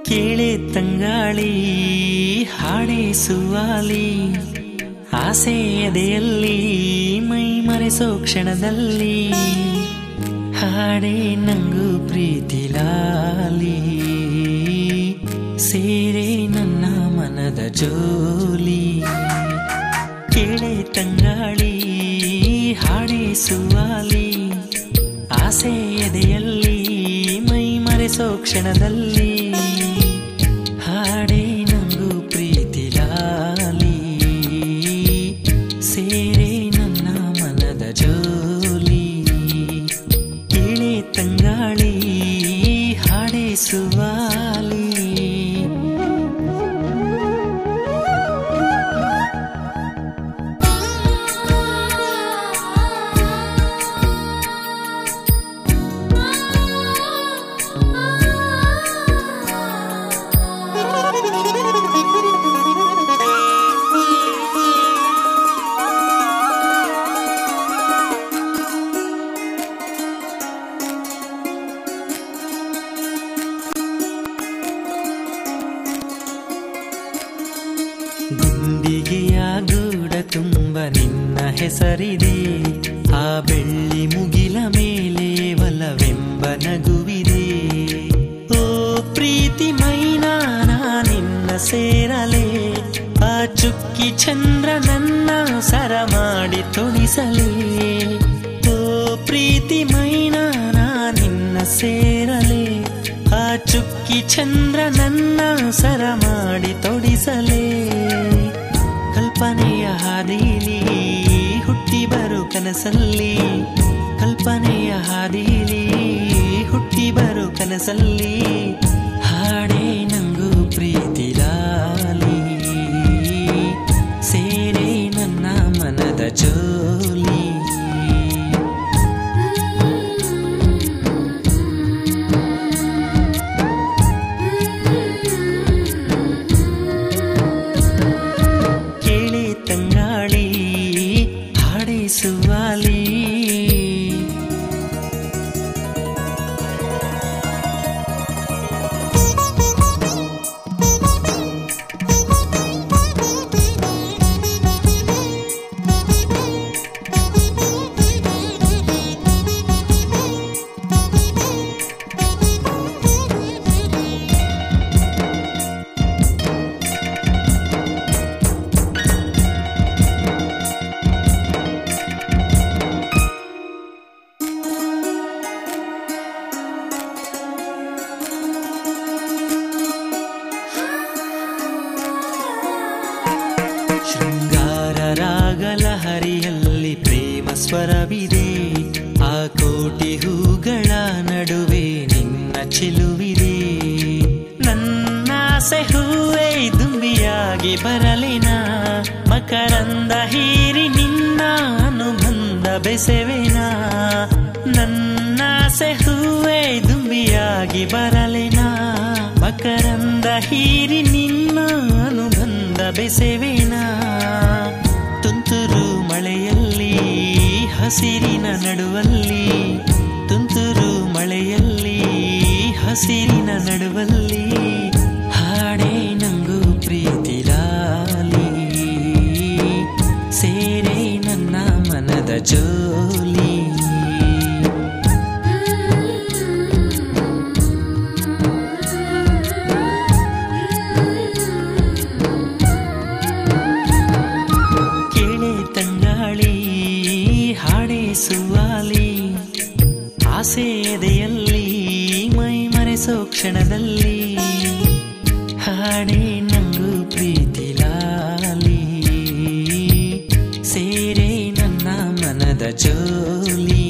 ಕೇಳೆ ತಂಗಾಳಿ ಹಾಡೆ ಸುವಾಲಿ ಆಸೆ ಎದೆಯಲ್ಲಿ ಮೈ ಮರೆಸೋ ಕ್ಷಣದಲ್ಲಿ ಹಾಡೆ ನಂಗು ಪ್ರೀತಿ ಲಾಲಿ ಸೇರೆ ನನ್ನ ಮನದ ಜೋಲಿ ಕೇಳೆ ತಂಗಾಳಿ ಹಾಡೆ ಸುವಾಲಿ ಆಸೆ ಎದೆಯಲ್ಲಿ ಮೈ ಮರೆಸೋ ಕ್ಷಣದಲ್ಲಿ ಹಾಡೆ ನಂಗು ಪ್ರೀತಿ ಲಾಲಿ ಸೇರೆ ನನ್ನ ಮನದ ಜೋಲಿ ಕೇಳೆ ತಂಗಾಳಿ ಹಾಡೆ ಸುವಾಲಿ ಗುಂಡಿಗೆಯ ಗೂಡ ತುಂಬ ನಿನ್ನ ಹೆಸರಿದೆ ಆ ಬೆಳ್ಳಿ ಮುಗಿಲ ಮೇಲೆ ಒಲವೆಂಬ ನಗುವಿದೆ ಓ ಪ್ರೀತಿ ಮೈನಾನ ನಿನ್ನ ಸೇರಲೆ ಆ ಚುಕ್ಕಿ ಚಂದ್ರ ನನ್ನ ಸರ ಮಾಡಿ ತುಣಿಸಲೇ ಓ ಪ್ರೀತಿ ಮೈನಾನ ನಿನ್ನ ಸೇರಲೆ ಆ ಚುಕ್ಕಿ ಚಂದ್ರ ನನ್ನ ಸರ ಮಾಡಿ ತೊಡಿಸಲೇ ಕಲ್ಪನೆಯ ಹಾದಿಲಿ ಹುಟ್ಟಿ ಬರು ಕನಸಲ್ಲಿ ಕಲ್ಪನೆಯ ಹಾದಿಲಿ ಹುಟ್ಟಿ ಬರು ಕನಸಲ್ಲಿ ಹಾಡೇ ನಂಗು ಪ್ರೀತಿ ಲಾಲಿ ಸೇರೆ ನನ್ನ ಮನದ ಜೋಲಿ ಕೇಳಿ ತಂಗಾಳಿ ಹಾಡೆ ಸುವಾಲಿ ಶೃಂಗಾರ ರಾಗಲಹರಿಯಲ್ಲಿ ಪ್ರೇಮ ಸ್ವರವಿದೆ ಆ ಕೋಟಿ ಹೂಗಳ ನಡುವೆ ನಿನ್ನ ಚೆಲುವಿದೆ ನನ್ನಾಸೆ ಹೂವೇ ದುಂಬಿಯಾಗಿ ಬರಲಿನ ಮಕರಂದ ಹೀರಿ ನಿನ್ನ ಅನುಬಂಧ ಬೆಸೆವೆನ ನನ್ನಾಸೆ ಹೂವೇ ದುಂಬಿಯಾಗಿ ಬರಲಿನ ಮಕರಂದ ಹೀರಿ ನಿನ್ನ ಅನುಬಂಧ ಬೆಸೆವೆನ ತುಂತುರು ಮಳೆಯಲ್ಲಿ ಹಸಿರಿನ ನಡುವಲ್ಲಿ ತುಂತುರು ಮಳೆಯಲ್ಲಿ ಹಸಿರಿನ ನಡುವಲ್ಲಿ ಹಾಡೇ ನಂಗು ಪ್ರೀತಿ ಲಾಲಿ ಸೇರೆ ನನ್ನ ಮನದ ಜೋಲಿ ಕೇಳೆ ತಂಗಾಳಿ ಹಾಡೆ ಸುವಾಲಿ ಆಸೆ ಎದೆಯಲ್ಲಿ ಮೈ ಮರೆಸೋ ಕ್ಷಣದಲ್ಲಿ ಹಾಡೆ ನಂಗು ಪ್ರೀತಿ ಲಾಲಿ ಸೇರೆ ನನ್ನ ಮನದ ಜೋಲಿ